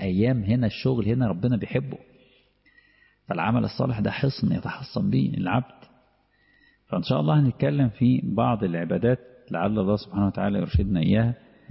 أيام هنا الشغل هنا ربنا بيحبه فالعمل الصالح ده حصن يتحصن به العبد فإن شاء الله هنتكلم في بعض العبادات لعل الله سبحانه وتعالى يرشدنا إياها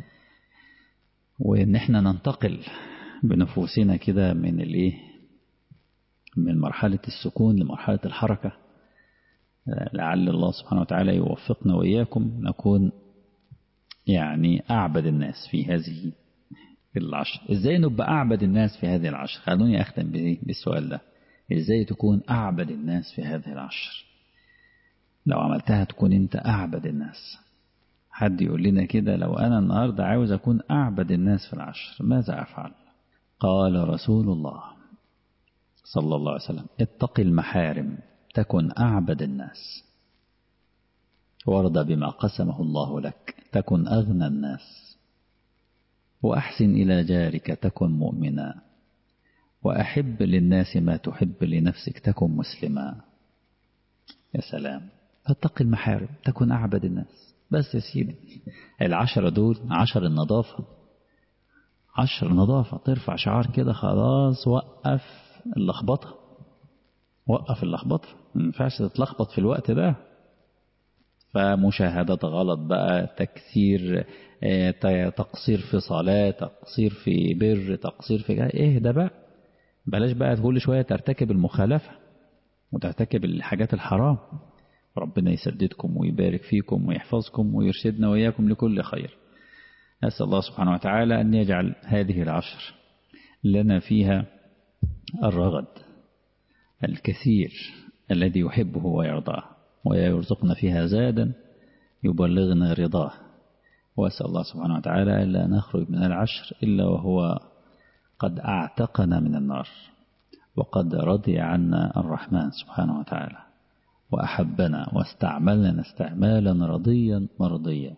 وإن احنا ننتقل بنفوسنا كده من الإيه من مرحلة السكون لمرحلة الحركة لعل الله سبحانه وتعالى يوفقنا وإياكم نكون يعني أعبد الناس في هذه العشر إزاي نبقى أعبد الناس في هذه العشر خلوني أختم بالسؤال ده إزاي تكون أعبد الناس في هذه العشر لو عملتها تكون أنت أعبد الناس حد يقول لنا كده لو أنا النهاردة عاوز أكون أعبد الناس في العشر ماذا أفعل قال رسول الله صلى الله عليه وسلم اتق المحارم تكن أعبد الناس وارضى بما قسمه الله لك تكن أغنى الناس وأحسن إلى جارك تكن مؤمنا وأحب للناس ما تحب لنفسك تكن مسلما يا سلام فاتق المحارم تكن أعبد الناس بس يا سيدي العشرة دول عشر النظافة عشر نظافة ترفع شعار كده خلاص وقف اللخبطة وقف اللخبطة ما ينفعش تتلخبط في الوقت ده فمشاهدة غلط بقى تكثير تقصير في صلاة تقصير في بر تقصير في ايه ده بقى بلاش بقى كل شوية ترتكب المخالفة وترتكب الحاجات الحرام ربنا يسددكم ويبارك فيكم ويحفظكم ويرشدنا وإياكم لكل خير أسأل الله سبحانه وتعالى أن يجعل هذه العشر لنا فيها الرغد الكثير الذي يحبه ويرضاه ويرزقنا فيها زادا يبلغنا رضاه وأسأل الله سبحانه وتعالى ألا نخرج من العشر إلا وهو قد أعتقنا من النار وقد رضي عنا الرحمن سبحانه وتعالى وأحبنا واستعملنا استعمالا رضيا مرضيا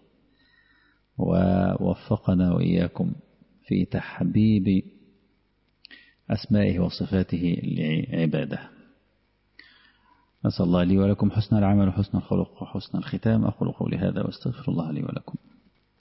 ووفقنا وإياكم في تحبيب أسمائه وصفاته لعباده نسأل الله لي ولكم حسن العمل وحسن الخلق وحسن الختام أقول قولي هذا واستغفر الله لي ولكم